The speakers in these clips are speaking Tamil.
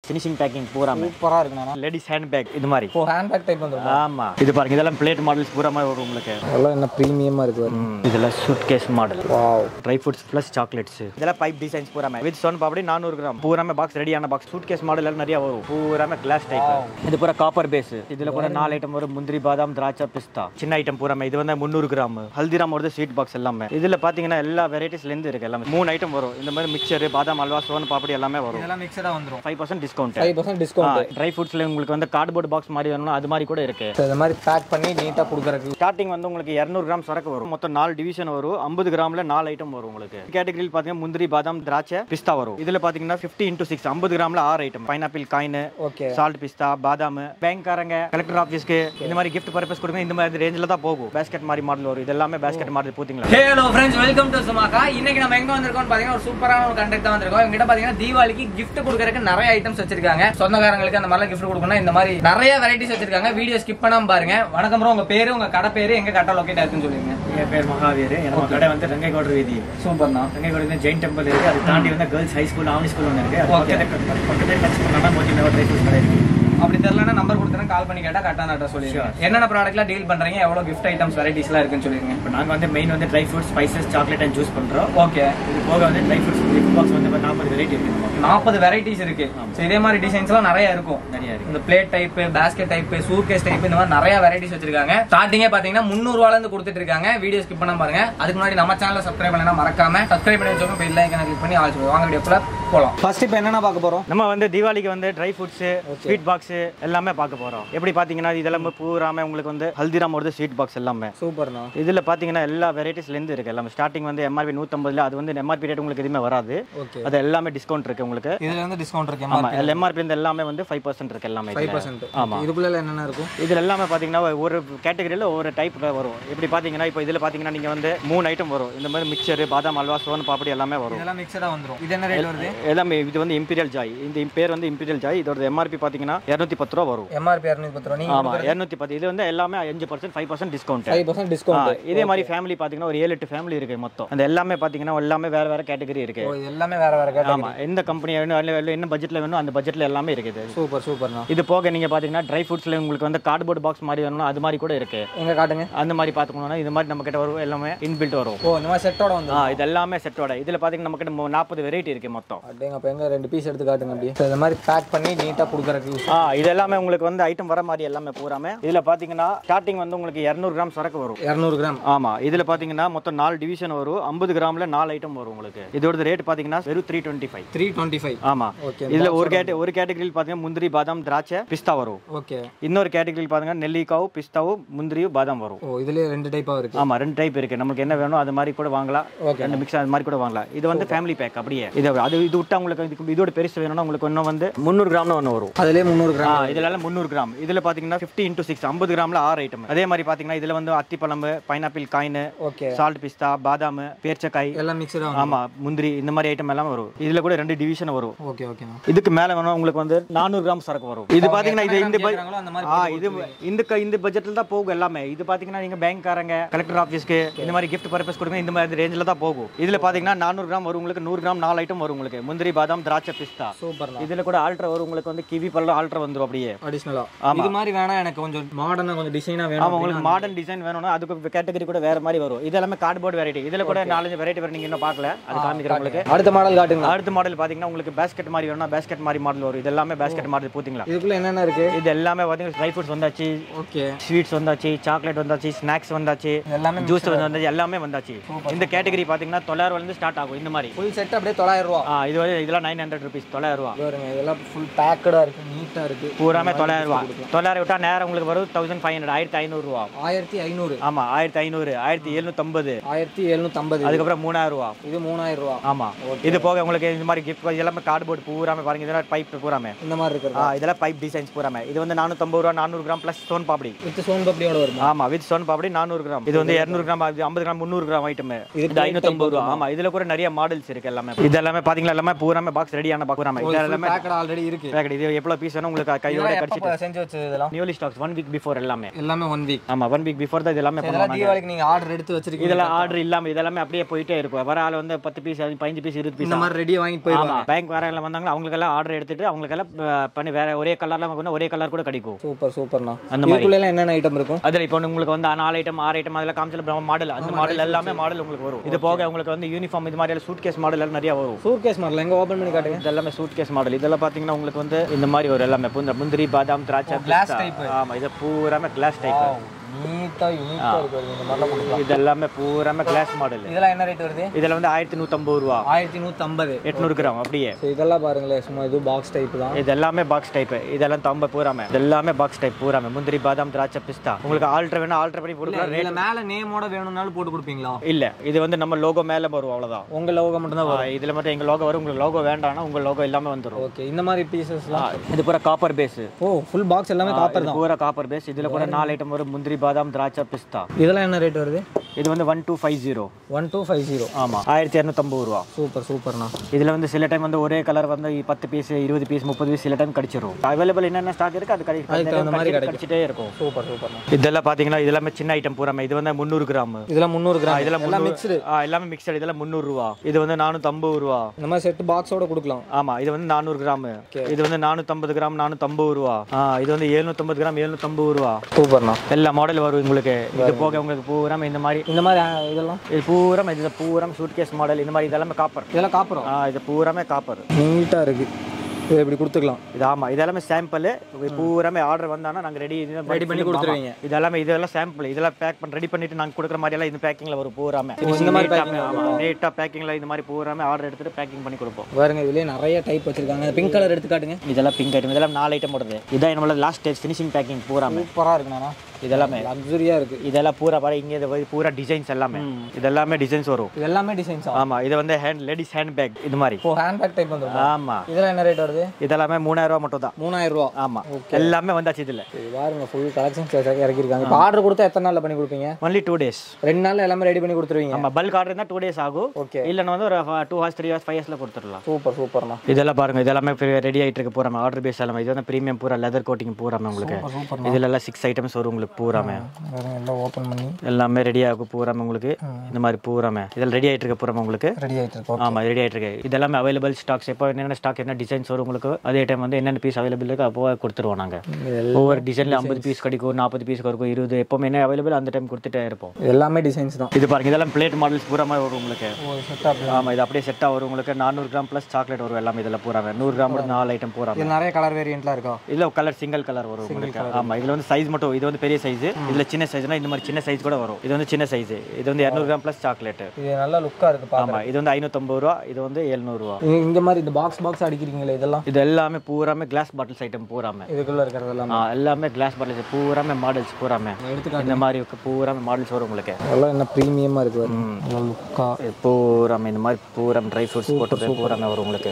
ஃபினிஷிங் பேக்கிங் பூராமே சூப்பராக இருக்குண்ணா லேடிஸ் ஹேண்ட் பேக் இது மாதிரி இப்போ ஹேண்ட் பேக் டைப் வந்துடும் ஆமா இது பாருங்க இதெல்லாம் பிளேட் மாடல்ஸ் பூராமே வரும் உங்களுக்கு அதெல்லாம் என்ன ப்ரீமியமாக இருக்குது ம், இதெல்லாம் suit case model wow dry fruits plus chocolates இதெல்லாம் பைப் டிசைன்ஸ் பூராமே வித் சொன் பாப்படி நானூறு கிராம் பூராமே பாக்ஸ் ரெடியான பாக்ஸ் சூட் கேஸ் மாடல் எல்லாம் நிறைய வரும் பூராமே கிளாஸ் டைப் இது பூரா காப்பர் பேஸ் இதுல கூட நாலு ஐட்டம் வரும் முந்திரி பாதாம் திராட்சை பிஸ்தா சின்ன ஐட்டம் பூராமே இது வந்து முந்நூறு கிராம் ஹல்திராம் வருது ஸ்வீட் பாக்ஸ் எல்லாமே இதுல பாத்தீங்கன்னா எல்லா வெரைட்டிஸ்ல இருந்து இருக்கு எல்லாமே மூணு ஐட்டம் வரும் இந்த மாதிரி மிக்சர் பாதாம் அல்வா சோன் பாப்படி எல்லாமே வரும் இதெல்லாம் மிக்சடாக வந்துடும் five percent discount five percent discount dry ஃப்ரூட்ஸ்ல உங்களுக்கு வந்து கார்ட்போர்ட் பாக்ஸ் மாதிரி வேணும்னா அது மாதிரி கூட இருக்கு இந்த மாதிரி பேக் பண்ணி நீட்டாக கொடுக்குறதுக்கு ஸ்டார்டிங் வந்து உங்களுக்கு இரநூறு கிராம் சரக்கு வரும் மொத்தம் நாலு டிவிஷன் வரும் ஐம்பது கிராம்ல நாலு ஐட்டம் வரும் உங்களுக்கு கேட்டகரியில் பாத்தீங்கன்னா முந்திரி பாதாம் திராட்சை பிஸ்தா வரும் இதுல பாத்தீங்கன்னா 50 இன்டூ சிக்ஸ் ஐம்பது கிராம்ல ஆறு item pineapple coin okay salt பிஸ்தா பாதாம் பேங்க்காரங்க கலெக்டர் ஆஃபீஸ்க்கு இந்த மாதிரி கிஃப்ட் பர்பஸ் கொடுங்க இந்த மாதிரி ரேஞ்சில் தான் போகும் பேஸ்கெட் மாதிரி மாடல் வரும் இது எல்லாமே பேஸ்கெட் மாடல் பூத்திங்களா hello friends welcome to Sumakka இன்னைக்கு நம்ம எங்க வந்திருக்கோம்னு பாத்தீங்கன்னா ஒரு சூப்பரான ஒரு கண்டெக்ட் தான் வந்திருக்கோம் எங்கிட்ட பாத்தீங்கன்னா தீபாவளிக்கு gift கொடுக்கறதுக்கு நிறைய ஐட்டம்ஸ் வச்சிருக்காங்க சொந்தக்காரங்களுக்கு அந்த மாதிரி gift கொடுக்கணும் இந்த மாதிரி நிறைய வெரைட்டிஸ் வச்சிருக்காங்க வீடியோ ஸ்கிப் பண்ணாம பாருங்க வணக்கம் ப்ரோ உங்க பேரு உங்க கடை பேரு எங்க கடை லொக்கேட் இருக்குன்னு சொல்லுங்க என் பேர் மகாவீர் நம்ம கடை வந்து ரங்கைகோடு வீதி சூப்பர்ண்ணா ரங்கைகோடு வந்து ஜெயின் டெம்பிள் இருக்கு அது தாண்டி வந்து girls high school Avani school ஒன்று இருக்கு அது Okay. பக்கத்துல பக்கத்துல டச் பண்ணா மோதி நகர் ட்ரை ஃப்ரூட்ஸ் கடை இருக்கு அப்படி தெரியலன்னா நம்பர் கொடுத்தேன் கால் பண்ணி கேட்டா கரெக்டான அட்ரஸ் சொல்லிடுங்க என்னென்ன ப்ராடக்ட்லாம் டீல் பண்றீங்க எவ்வளவு gift ஐட்டம்ஸ் வெரைட்டிஸ்லாம் இருக்குன்னு சொல்லிருங்க இப்போ நாங்கள் வந்து மெயின் வந்து dry fruits spices chocolate and juice பண்ணுறோம் ஓகே இது போக வந்து ட்ரை ஃப்ரூட்ஸ் கிஃப்ட் பாக்ஸ் வந்து இப்போ நாற்பது வெரைட்டி இருக்கு நம்ம நாற்பது வெரைட்டிஸ் இருக்கு So, இதே மாதிரி டிசைன்ஸ்லாம் நிறைய இருக்கும் நிறைய இருக்கு இந்த plate type basket type suitcase type இந்த மாதிரி நிறைய வெரைட்டிஸ் வச்சிருக்காங்க ஸ்டார்டிங்கே பாத்தீங்கன்னா முந்நூறு ரூபால இருந்து கொடுத்துட்டு இருக்காங்க வீடியோ ஸ்கிப் பண்ண பாருங்க அதுக்கு முன்னாடி நம்ம சேனலை சப்ஸ்கிரைப் பண்ணா மறக்காம சப்ஸ்கிரைப் பண்ணி வச்சோம் பெல் ஐக்கனை கிளிக் பண்ணி ஆல்சோ வாங்க வீடியோக்குள்ள போலாம் ஃபர்ஸ்ட் இப்போ என்னென்ன பார்க்க போறோம் நம்ம வந்து தீபாவளிக்கு வந்து ட்ரை ஃப்ரூட்ஸ் ஸ்வீட் பாக்ஸ் எல்லாமே பார்க்க போறோம் எப்படி பாத்தீங்கன்னா இதெல்லாம் பூராமே உங்களுக்கு வந்து ஹல்திராம் வருது ஸ்வீட் பாக்ஸ் எல்லாமே சூப்பர்ண்ணா இதுல பாத்தீங்கன்னா எல்லா வெரைட்டிஸ்ல இருந்து இருக்கு எல்லாமே ஸ்டார்டிங் வந்து எம்ஆர்பி நூத்தம்பதுல அது வந்து எம்ஆர்பி ரேட் உங்களுக்கு எதுவுமே வராது ஓகே அது எல்லாமே டிஸ்கவுண்ட் இருக்கு உங்களுக்கு இதுல வந்து டிஸ்கவுண்ட் இருக்கு ஆமா எம்ஆர்பி இருந்து எல்லாமே வந்து ஃபைவ் பர்சன்ட் இருக்கு எல்லாமே ஃபைவ் இதுல. பர்சன்ட் ஆமா இதுக்குள்ள என்னென்ன இருக்கும் இதுல எல்லாமே பாத்தீங்கன்னா ஒரு கேட்டகரியில ஒரு டைப் வரும் எப்படி பாத்தீங்கன்னா இப்போ இதுல பாத்தீங்கன்னா நீங்க வந்து மூணு ஐட்டம் வரும் இந்த மாதிரி மிக்சர் பாதாம் அல்வா சோன் பாப்படி எல்லாமே வரும் இதெல்லாம் மிக்சடா வந்துரும் இது என்ன ரேட் வருது எல்லாமே இது வந்து இம்பீரியல் ஜாய் இந்த பேர் வந்து இம்பீரியல் ஜாய் இதோட எம்ஆர்பி பாத்தீங்கன்னா இரநூத்தி பத்து ரூபா வரும் எம்ஆர்பி இரநூத்தி பத்து ரூபா நீங்க ஆமா இரநூத்தி பத்து இது வந்து எல்லாமே அஞ்சு percent five percent discount five percent discount இதே மாதிரி ஃபேமிலி பாத்தீங்கன்னா ஒரு ஏழு எட்டு ஃபேமிலி இருக்கு மொத்தம் அந்த எல்லாமே பாத்தீங்கன்னா எல்லாமே வேற வேற கேட்டகரி இருக்கு ஓ இது எல்லாமே வேற வேற கேட்டா ஆமா எந்த கம்பெனி வேணும் அதுல வேணும், என்ன பட்ஜெட்ல வேணும் அந்த பட்ஜெட்ல எல்லாமே இருக்குது சூப்பர் சூப்பர்ண்ணா இது போக நீங்க பாத்தீங்கன்னா ட்ரை ஃப்ரூட்ஸ்ல உங்களுக்கு வந்து கார்ட்போர்ட் பாக்ஸ் மாதிரி வேணும்னா அது மாதிரி கூட இருக்கு எங்க காட்டுங்க அந்த மாதிரி பாத்துக்கணும்னா இது மாதிரி நம்ம கிட்ட வரும் எல்லாமே இன்பில்ட் வரும் ஓ இந்த மாதிரி செட்டோட வந்து ஆ இது எல்லாமே செட்டோட இதுல பாத்தீங்கன்னா நம்ம கிட்ட நாற்பது வெரைட்டி இருக்கு மொத்தம் அப்படிங்க அப்போ எங்க ரெண்டு பீஸ் எடுத்து காட்டுங்க அப்படி இந்த மாதிரி பேக் பண்ணி நீட்டா கொடுக்குறதுக்கு யூஸ் ஆ இது எல்லாமே உங்களுக்கு வந்து ஐட்டம் வர மாதிரி எல்லாமே பூராமே இதுல பாத்தீங்கன்னா ஸ்டார்டிங் வந்து உங்களுக்கு இரநூறு கிராம் சரக்கு வரும் இரநூறு கிராம் ஆமா இதுல பாத்தீங்கன்னா மொத்தம் நாலு டிவிஷன் வரும் ஐம்பது கிராம்ல நாலு ஐட்டம் வரும் உங்களுக்கு இதோட ரேட் பாத்தீங்கன்னா வெறும் three twenty five three twenty five ஆமா ஓகே இதுல ஒரு கேட்ட ஒரு கேட்டகரியில் பாத்தீங்கன்னா முந்திரி பாதாம் திராட்சை பிஸ்தா வரும் ஓகே இன்னொரு கேட்டகரியில் பாத்தீங்கன்னா நெல்லிக்காவும் பிஸ்தாவும் முந்திரியும் பாதாம் வரும் ஓ இதுலயே ரெண்டு டைப்பா இருக்கு ஆமா ரெண்டு டைப் இருக்கு நமக்கு என்ன வேணும் அது மாதிரி கூட வாங்கலாம் Okay. ரெண்டு மிக்ஸ் அது மாதிரி கூட வாங்கலாம் இது வந்து ஃபேமிலி பேக் அப்படியே இது அது இது விட்டா உங்களுக்கு இதுக்கு இதோட பெருசு வேணும்னா உங்களுக்கு இன்னும் வந்து முந்நூறு கிராம்னு ஒன்று வரும் அதுலயே முந்நூறு ஆ, கிராம் இதுல எல்லாம் முந்நூறு கிராம் இதுல பாத்தீங்கன்னா 50 இன்டூ சிக்ஸ் ஐம்பது கிராம்ல ஆறு ஐட்டம் அதே மாதிரி பாத்தீங்கன்னா இதுல வந்து அத்திப்பழம் பைனாப்பிள் காயின் ஓகே சால்ட் பிஸ்தா பாதாம் பேர்ச்சக்காய் எல்லாம் மிக்சடா ஆமா முந்திரி இந்த மாதிரி ஐட்டம் எல்லாம் வரும் இதுல கூட ரெண்டு டிவிஷன் வரும் ஓகே ஓகேண்ணா இதுக்கு மேல வேணும் உங்களுக்கு வந்து நானூறு கிராம் சரக்கு வரும் இது பாத்தீங்கன்னா இது இந்த ப- கேக்குறாங்களோ அந்த மாதிரி ஆ இது இந்த க- இந்த பட்ஜெட்ல தான் போகும் எல்லாமே இது பாத்தீங்கன்னா நீங்க பேங்க்காரங்க கலெக்டர் ஆஃபீஸ்க்கு இந்த மாதிரி கிஃப்ட் பர்பஸ் கொடுங்க இந்த மாதிரி ரேஞ்சில தான் போகும் இதுல பாத்தீங்கன்னா நானூறு கிராம் வரும் உங்களுக்கு நூறு கிராம் நாலு ஐட்டம் வரும் உங்களுக்கு முந்திரி பாதாம் திராட்சை பிஸ்தா சூப்பர்ண்ணா இதுல கூட ஆல்ட்ரா வரும் உங்களுக்கு வந்து கிவி பல்ல ஆல்ட்ரா வந்துரும் அப்படியே அடிஷ்னலா ஆமா. இது மாதிரி வேணா எனக்கு கொஞ்சம் மாடர்னா கொஞ்சம் டிசைனா ஆமா வேணும் உங்களுக்கு மாடர்ன் டிசைன் வேணும்னா அதுக்கு கேட்டகரி கூட வேற மாதிரி வரும் இது எல்லாமே கார்ட்போர்ட் வெரைட்டி இதுல கூட நாலஞ்சு வெரைட்டி வரும் நீங்க இன்னும் பார்க்கல அது காமிக்கிறேன் உங்களுக்கு அடுத்த மாடல் காட்டுங்க அடுத்த மாடல் பாத்தீங்கன்னா உங்களுக்கு பேஸ்கெட் மாதிரி வேணும்னா பேஸ்கெட் மாதிரி மாடல் வரும் இது எல்லாமே பேஸ்கெட் மாடல் பூத்திங்களா இதுக்குள்ள என்னென்ன இருக்கு இது எல்லாமே பாத்தீங்கன்னா ட்ரை ஃப்ரூட்ஸ் வந்தாச்சு ஓகே ஸ்வீட்ஸ் வந்தாச்சு சாக்லேட் வந்தாச்சு ஸ்நாக்ஸ் வந்தாச்சு எல்லாமே ஜூஸ் வந்தாச்சு எல்லாமே வந்தாச்சு இந்த கேட்டகரி பாத்தீங்கன்னா தொள்ளாயிரம் இருந்து ஸ்டார்ட் ஆகும் இந்த மாதிரி ஃபுல் செட் அப்படியே தொள்ளாயிரம் ரூபா ஆ, இது வந்து இதெல்லாம் நைன் ஹண்ட்ரட் ருபீஸ் தொள்ளாயிரம் ரூபா பாருங்க இதெல்லாம் ஃபுல் பேக்கடா இருக்கு நீட்டா இருக்கு பூராமே தொள்ளாயிரம் ரூபா தொள்ளாயிரம் விட்டா நேரம் உங்களுக்கு வரும் தௌசண்ட் ஃபைவ் ஹண்ட்ரட் ஆயிரத்தி ஐநூறு ரூபா ஆயிரத்தி ஐநூறு ஆமா ஆயிரத்தி ஐநூறு ஆயிரத்தி எழுநூத்தம்பது ஆயிரத்தி எழுநூத்தி ஐம்பது அதுக்கப்புறம் மூணாயிரம் ரூபா இது மூணாயிரம் ரூபா ஆமா இது போக உங்களுக்கு இந்த மாதிரி கிஃப்ட் எல்லாமே கார்ட்போர்ட் பூராமே பாருங்க இதெல்லாம் பைப் பூராமே இந்த மாதிரி இருக்கிறது ஆ, இதெல்லாம் பைப் டிசைன்ஸ் பூராமே இது வந்து நானூத்தம்பது ரூபா நானூறு gram plus soan papdi with soan பப்படியோட வருமா ஆமா வித் சோன் பாப்படி நானூறு கிராம் இது வந்து இரநூறு கிராம் அது ஐம்பது கிராம் முந்நூறு கிராம் ஐட்டம் இது இது ஐநூத்தம்பது ரூபா ஆமா இதுல கூட நிறைய மாடல்ஸ் இருக்கு எல்லாமே இது எல்லாமே பாத்தீங்களா இதெல்லாமே பூராமே பாக்ஸ் ரெடியான பாக்ஸ் பூராமே இது எல்லாமே பேக்கட் ஆல்ரெடி இருக்கு packet. இது எவ்வளோ பீஸ் வேணும் உங்களுக்கு கையோட இதெல்லாம் கடிச்சிட்டு எப்ப செஞ்சு வச்சது இதெல்லாம் newly stocks one week before எல்லாமே எல்லாமே ஒன் வீக் ஆமா ஒன் வீக் பிஃபோர் தான் இது எல்லாமே இதெல்லாம் பண்ணுவாங்க தீபாவளிக்கு நீங்க ஆர்டர் எடுத்து வச்சிருக்கீங்க இதெல்லாம் ஆர்டர் இல்லாம இதெல்லாமே அப்படியே போயிட்டே இருக்கும் வர ஆள் வந்து பத்து பீஸ் பதினஞ்சு பீஸ் இருபது பீஸ் இந்த மாதிரி ரெடியா வாங்கிட்டு போயிருவாங்க ஆமா பேங்க் வேற எல்லாம் வந்தாங்கன்னா அவங்களுக்கெல்லாம் ஆர்டர் எடுத்துட்டு அவங்களுக்கெல்லாம் அஹ், பண்ணி வேற ஒரே கலர்ல வாங்கினா ஒரே கலர் கூட கிடைக்கும் சூப்பர் சூப்பர்ண்ணா அந்த மாதிரி. இதுக்குள்ள எல்லாம் என்னென்ன ஐட்டம் இருக்கும் அதுல இப்போ உங்களுக்கு வந்து நாலு ஐட்டம் ஆறு ஐட்டம் அதெல்லாம் காமிச்சல மாடல் அந்த மாடல் எல்லாமே மாடல் உங்களுக்கு வரும் இது போக உங்களுக்கு வந்து யூனிஃபார்ம் இது மாதிரி சூட் கேஸ் மாடல் எல்லாம் நிறைய வரும் சூட் கேஸ் மாடல் எங்க ஓபன் பண்ணி காட்டுங்க இது எல்லாமே சூட் கேஸ் மாடல் இதெல்லாம் பாத்தீங்கன்னா உங்களுக்கு வந்து இந்த மாதிரி வரும் எல்லாமே புந்த- முந்திரி பாதாம் திராட்சை glass பிஸ்தா. type. ஆமா இது பூராமே கிளாஸ் டைப் நீட்டா யூனிக்கா இருக்கு இந்த மாதிரிலாம் கொடுக்கலாம் இது எல்லாமே பூராமே கிளாஸ் மாடல் இதெல்லாம் என்ன ரேட் வருது இதுல வந்து ஆயிரத்தி நூத்தம்பது ரூபா ஆயிரத்தி நூத்தி ஐம்பது எட்நூறு கிராம் அப்படியே இதெல்லாம் பாருங்களேன் சும்மா இது பாக்ஸ் டைப் தான் இது எல்லாமே பாக்ஸ் டைப் இதெல்லாம் தம்ப பூராமே இது எல்லாமே பாக்ஸ் டைப் பூராமே முந்திரி பாதாம் திராட்சை பிஸ்தா உங்களுக்கு ஆல்டர் வேணா ஆல்டர் பண்ணி கொடுக்கலாம் இதுல மேல நேமோட வேணும்னாலும் போட்டு கொடுப்பீங்களா இல்ல இது வந்து நம்ம லோகோ மேல வரும் அவ்வளவுதான் உங்க லோகோ மட்டும் தான் ஆ, இதுல மட்டும் எங்க லோகோ வரும் உங்களுக்கு லோகோ வேண்டாம்னா உங்க லோகோ எல்லாமே வந்துரும் ஓகே இந்த மாதிரி பீசஸ்லாம் இது பூரா காப்பர் பேஸ் ஓ ஃபுல் பாக்ஸ் எல்லாமே காப்பர் தான் பூரா காப்பர் பேஸ் இதுல கூட நாலு ஐட்டம் வரும் முந்திரி பாதாம் திராட்சை பிஸ்தா இதெல்லாம் என்ன ரேட் வருது இது வந்து one two five zero one two five zero ஆமா ஆயிரத்தி இரநூத்தம்பது ரூபா சூப்பர் சூப்பர்ண்ணா இதுல வந்து சில டைம் வந்து ஒரே கலர் வந்து பத்து பீஸ் இருபது பீஸ் முப்பது பீஸ் சில டைம் கிடைச்சிரும் அவைலபிள் என்னென்ன ஸ்டாக் இருக்கு அது கிடை- அதுக்கு தகுந்த மாதிரி கிடைச்சிட்டு- கிடைச்சிட்டே இருக்கும் சூப்பர் சூப்பர்ண்ணா இதெல்லாம் பாத்தீங்கன்னா இதெல்லாம் சின்ன ஐட்டம் பூராமே இது வந்து முந்நூறு கிராம் இதெல்லாம் முந்நூறு கிராம் இதெல்லாம் எல்லாம் முந்நூறு- மிக்ஸ்டு ஆ, எல்லாமே மிக்சட் இதெல்லாம் முந்நூறு ரூபா இது வந்து நானூத்தம்பது ரூபா இந்த மாதிரி செட் பாக்ஸோட கொடுக்கலாம் ஆமா இது வந்து நானூறு கிராம் இது வந்து நானூத்தம்பது கிராம் நானூத்தம்பது ரூபா ஆ, இது வந்து எழுநூத்தம்பது கிராம் எழுநூத்தம்பது ரூபா சூப்பர்ண்ணா எல்லா மாடல் வரும் உங்களுக்கு இது போக உங்களுக்கு பூராம இந்த மாதிரி இந்த மாதிரி ஆ, இதெல்லாம் இது பூராம இது பூராம சூட் கேஸ் மாடல் இந்த மாதிரி இதெல்லாமே காப்பர் இதெல்லாம் காப்புறோம் ஆ இது பூராமே காப்பர் நீட்டாக இருக்கு இதை இப்படி கொடுத்துக்கலாம் இது ஆமா இதெல்லாமே சாம்பிள் பூராமே ஆர்டர் வந்தானா நாங்க ரெடி Ready பண்ணி கொடுத்துருவீங்க. இதெல்லாமே இதெல்லாம் சாம்பிள் இதெல்லாம் பேக் பண்ணி ரெடி பண்ணிட்டு நாங்க கொடுக்குற மாதிரி எல்லாம் இந்த பேக்கிங்ல வரும் பூராமே இந்த மாதிரி Neat ஆ- packing ஆமா நீட்டா பேக்கிங்ல இந்த மாதிரி பூராமே ஆர்டர் எடுத்துட்டு பேக்கிங் பண்ணி கொடுப்போம் பாருங்க இதுலயே நிறைய டைப் வச்சிருக்காங்க பிங்க் கலர் எடுத்து காட்டுங்க இதெல்லாம் பிங்க் ஐட்டம் இதெல்லாம் நாலு ஐட்டம் போடுறது இதான் நம்மளோட லாஸ்ட் ஸ்டேஜ் ஃபினிஷிங் பேக்கிங் பூராமே சூப்பராக இருக்குண்ணா இதெல்லாமே லக்ஸுரியா இருக்கு இதெல்லாம் பூரா பாரு இங்க இது வந்து பூரா டிசைன்ஸ் எல்லாமே இதெல்லாமே டிசைன்ஸ் வரும் இது எல்லாமே டிசைன்ஸ் ஆமா இது வந்து ஹேண்ட் லேடிஸ் ஹேண்ட் பேக் இது மாதிரி இப்போ ஹேண்ட்பேக் டைப் வந்துடும் ஆமா இதெல்லாம் என்ன ரேட் வருது இதெல்லாமே மூணாயிரம் ரூபாய் மட்டும் தான் மூணாயிரம் ரூபா ஆமா எல்லாமே வந்தாச்சு இதுல இது பாருங்க ஃபுல் கலெக்ஷன்ஸ் இறக்கிருக்காங்க இப்போ ஆர்டர் கொடுத்தா எத்தனை நாள்ல பண்ணி கொடுப்பீங்க ஒன்லி டூ டேஸ் ரெண்டு நாள்ல எல்லாமே ரெடி பண்ணி கொடுத்துருவீங்க ஆமா பல்க் ஆர்டர் இருந்தா டூ டேஸ் ஆகும் ஓகே இல்லைன்னா வந்து ஒரு two hours three hours five ஹார்ஸ்ல கொடுத்துடலாம் சூப்பர் சூப்பர்ண்ணா இதெல்லாம் பாருங்க இதெல்லாமே ரெடி ஆயிட்டு இருக்கு பூராமே ஆர்டர் பேஸ் எல்லாமே இது வந்து ப்ரீமியம் பூரா லெதர் கோட்டிங் பூராமே உங்களுக்கு சூப்பர் இதுல எல்லாம் சிக்ஸ் ஐட்டம்ஸ் வரும் உங்களுக்கு பூராமே பாருங்க எல்லாம் ஓப்பன் பண்ணி எல்லாமே ரெடி ஆகும் பூராமே உங்களுக்கு இந்த மாதிரி பூராமே இதில் ரெடி ஆயிட்டு இருக்கு பூராமே உங்களுக்கு ரெடி ஆயிட்டு இருக்கோம் ஆமா ரெடி ஆயிட்டு இருக்கு இதெல்லாமே அவைலபிள் ஸ்டாக்ஸ் எப்போ என்னென்ன ஸ்டாக் என்ன டிசைன்ஸ் வரும் உங்களுக்கு அதே டைம் வந்து என்னென்ன பீஸ் அவைலபிள் இருக்கு அப்போ கொடுத்துருவோம் நாங்க ஒவ்வொரு டிசைன்ல ஐம்பது பீஸ் கிடைக்கும் நாற்பது பீஸ் கிடைக்கும் இருபது எப்பவுமே என்ன அவைலபிள் அந்த டைம் கொடுத்துட்டே இருப்போம் எல்லாமே டிசைன்ஸ் தான் இது பாருங்க இதெல்லாம் பிளேட் மாடல்ஸ் பூராமே வரும் உங்களுக்கு ஓ செட்டப் ஆமா இது அப்படியே செட்டாக வரும் உங்களுக்கு நானூறு கிராம் ப்ளஸ் சாக்லேட் வரும் எல்லாமே இதில் பூராமே நூறு கிராம் மட்டும் நாலு ஐட்டம் பூராமே இது நிறைய கலர் வேரியன்ட்லாம் இருக்கா இதுல கலர் சிங்கிள் கலர் வரும் உங்களுக்கு ஆமா இதுல வந்து சைஸ் மட்டும் இது வந்து பெரிய சைஸ் இதுல சின்ன சைஸ்னா இந்த மாதிரி சின்ன சைஸ் கூட வரும் இது வந்து சின்ன சைஸ் இது வந்து இரநூறு கிராம் ப்ளஸ் சாக்லேட் இது நல்லா லுக்கா இருக்கு பாருங்க ஆமா இது வந்து ஐநூத்தம்பது ரூபா இது வந்து எழுநூறுவா இந்த மாதிரி இந்த பாக்ஸ் பாக்ஸ் அடிக்கிறீங்களே இதெல்லாம் இது எல்லாமே பூராமே கிளாஸ் பாட்டில்ஸ் ஐட்டம் பூராமே இதுக்குள்ள இருக்கிறது எல்லாம் ஆ, எல்லாமே கிளாஸ் பாட்டில்ஸ் பூராமே மாடல்ஸ் பூராமே எடுத்துக்காட்டு இந்த மாதிரி இருக்கு, பூராமே மாடல்ஸ் வரும் உங்களுக்கு எல்லாம் என்ன ப்ரீமியமா இருக்கு பாருங்க. நல்லா லுக்கா இது பூராமே இந்த மாதிரி பூராம் ட்ரை ஃப்ரூட்ஸ் போட்டு பூராமே வரும் உங்களுக்கு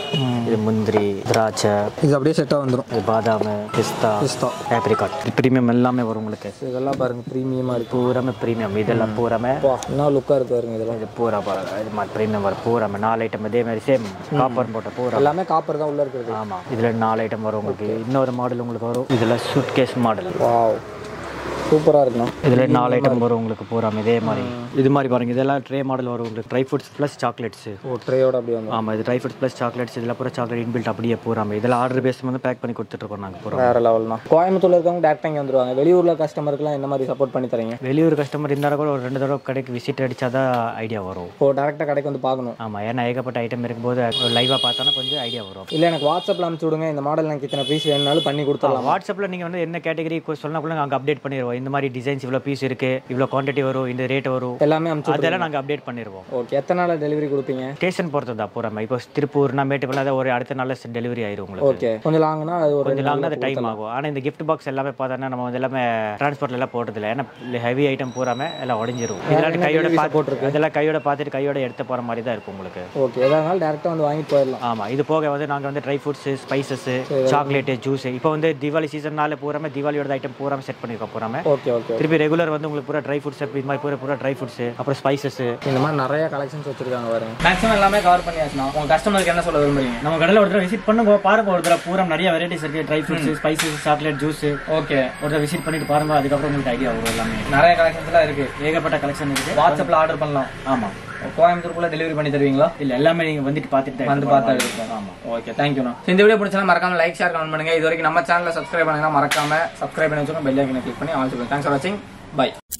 இது முந்திரி திராட்சை இது அப்படியே செட்டாக வந்துடும் இது பாதாம் பிஸ்தா பிஸ்தா ஆப்ரிகாட் ப்ரீமியம் எல்லாமே வரும் உங்களுக்கு இதெல்லாம் பாருங்க ப்ரீமியமா இருக்கு பூராமே ப்ரீமியம் இதெல்லாம் பூராமே வா என்ன லுக்கா இருக்கு பாருங்க இதெல்லாம் இது பூரா பாருங்க இது மாதிரி ப்ரீமியம் வரும் பூராமே நாலு ஐட்டம் இதே மாதிரி சேம் காப்பர் போட்ட பூரா எல்லாமே காப்பர் தான் உள்ள இருக்கிறது ஆமா இதுல நாலு ஐட்டம் வரும் உங்களுக்கு இன்னொரு மாடல் உங்களுக்கு வரும் இதுல சூட் கேஸ் மாடல் வாவ் சூப்பரா இருக்குண்ணா இதுல நாலு ஐட்டம் வரும் உங்களுக்கு பூராமே இதே மாதிரி இது மாதிரி பாருங்க இதெல்லாம் ட்ரே மாடல் வரும் உங்களுக்கு ட்ரை ஃப்ரூட்ஸ் ப்ளஸ் சாக்லேட்ஸ் ஓ ட்ரேயோட அப்படியே வந்து ஆமா இது ட்ரை ஃப்ரூட்ஸ் ப்ளஸ் சாக்லேட்ஸ் இதில் பூரா சாக்லேட் இன்பில்ட் அப்படியே பூராமே இதெல்லாம் ஆர்டர் பேஸ் வந்து பேக் பண்ணி கொடுத்துட்டு இருக்கோம் நாங்கள் பூரா வேற லெவல்னா கோயம்புத்தூர்ல இருக்கவங்க டேரக்டா இங்க வந்துருவாங்க வெளியூர்ல கஸ்டமருக்குலாம் என்ன மாதிரி சப்போர்ட் பண்ணி தரீங்க வெளியூர் கஸ்டமர் இருந்தாலும் கூட ஒரு ரெண்டு தடவை கடைக்கு விசிட் அடிச்சாதான் ஐடியா வரும் இப்போ டேரக்டா கடைக்கு வந்து பார்க்கணும் ஆமா ஏன்னா ஏகப்பட்ட ஐட்டம் இருக்கும்போது லைவாக பார்த்தோன்னா கொஞ்சம் ஐடியா வரும் இல்ல எனக்கு வாட்ஸ்அப்ல அனுப்பிச்சு விடுங்க இந்த மாடல் எனக்கு இத்தனை பீஸ் வேணும்னாலும் பண்ணி கொடுத்துடலாம் வாட்ஸ்அப்பில் நீங்கள் வந்து என்ன கேட்டகரி சொன்னா கூட நாங்கள் அப்டேட் பண்ணிடுவோம் இந்த மாதிரி டிசைன்ஸ் இவ்வளோ பீஸ் இருக்கு இவ்வளோ குவான்டிட்டி வரும் இந்த ரேட் வரும் எல்லாமே அனுப்பிச்சு அதெல்லாம் நாங்கள் அப்டேட் பண்ணிடுவோம் ஓகே எத்தனை நாள் டெலிவரி கொடுப்பீங்க ஸ்டேஷன் பொறுத்து தான் பூராமே இப்போ திருப்பூர்னா மேட்டுப்பள்ள அதை ஒரு அடுத்த நாள் டெலிவரி ஆயிரும் உங்களுக்கு ஓகே கொஞ்சம் லாங்னா அது ஒரு கொஞ்சம் லாங்னா அது டைம் ஆகும் ஆனால் இந்த gift பாக்ஸ் எல்லாமே பார்த்தோன்னா நம்ம வந்து எல்லாமே டிரான்ஸ்போர்ட்ல எல்லாம் போட்டதில்ல ஏன்னா ஹெவி ஐட்டம் பூராமே எல்லாம் உடஞ்சிரும் இதெல்லாம் கையோட பார்த்து இதெல்லாம் கையோட பார்த்துட்டு கையோட எடுத்து போகிற மாதிரி தான் இருக்கும் உங்களுக்கு ஓகே எதானாலும் டேரக்டா வந்து வாங்கிட்டு போயிடலாம் ஆமா இது போக வந்து நாங்க வந்து dry fruits spices chocolate juice இப்போ வந்து தீபாவளி சீசன்னால பூராமே தீபாவளியோட ஐட்டம் பூராமே செட் பண்ணிருக்கோம் பூராமே ஓகே ஓகே திருப்பி ரெகுலர் வந்து உங்களுக்கு பூரா ட்ரை ஃப்ரூட்ஸ் இது மாதிரி பூரா பூரா ட்ரை ஃப்ரூட்ஸ் அப்புறம் ஸ்பைசஸ் இந்த மாதிரி நிறைய கலெக்ஷன்ஸ் வச்சிருக்காங்க பாருங்க மேக்ஸிமம் எல்லாமே கவர் பண்ணியாச்சுனா உங்க கஸ்டமருக்கு என்ன சொல்ல விரும்புறீங்க நம்ம கடையில் ஒரு தடவை விசிட் பண்ணுங்க பாருங்க ஒரு தடவை பூரா நிறைய வெரைட்டிஸ் இருக்கு dry fruits spices chocolate juice okay ஒரு தடவை விசிட் பண்ணிட்டு பாருங்க அதுக்கப்புறம் உங்களுக்கு ஐடியா வரும் எல்லாமே நிறைய கலெக்ஷன்ஸ் எல்லாம் இருக்கு ஏகப்பட்ட கலெக்ஷன் இருக்கு வாட்ஸ்அப்ல ஆர்டர் பண்ணலாம் ஆமா கோயம்புத்தூருக்குள்ள டெலிவரி பண்ணி தருவீங்களா இல்ல எல்லாமே நீங்க வந்துட்டு பார்த்துட்டு தான் வந்து எடுத்து பார்த்தா பாருங்க. ஆமா ஓகே தேங்க்யூண்ணா இந்த வீடியோ பிடிச்சா மறக்காம லைக் ஷேர் கமெண்ட் பண்ணுங்க இது வரைக்கும் நம்ம சேனலை சப்ஸ்கிரைப் பண்ணுங்க மறக்காம சப்ஸ்கிரைப் பண்ணி வச்சுக்கோங்க பெல் ஐக்கனை கிளிக் பண்ணி ஆல் தேங்க்ஸ் ஃபார் வாட்சிங் பை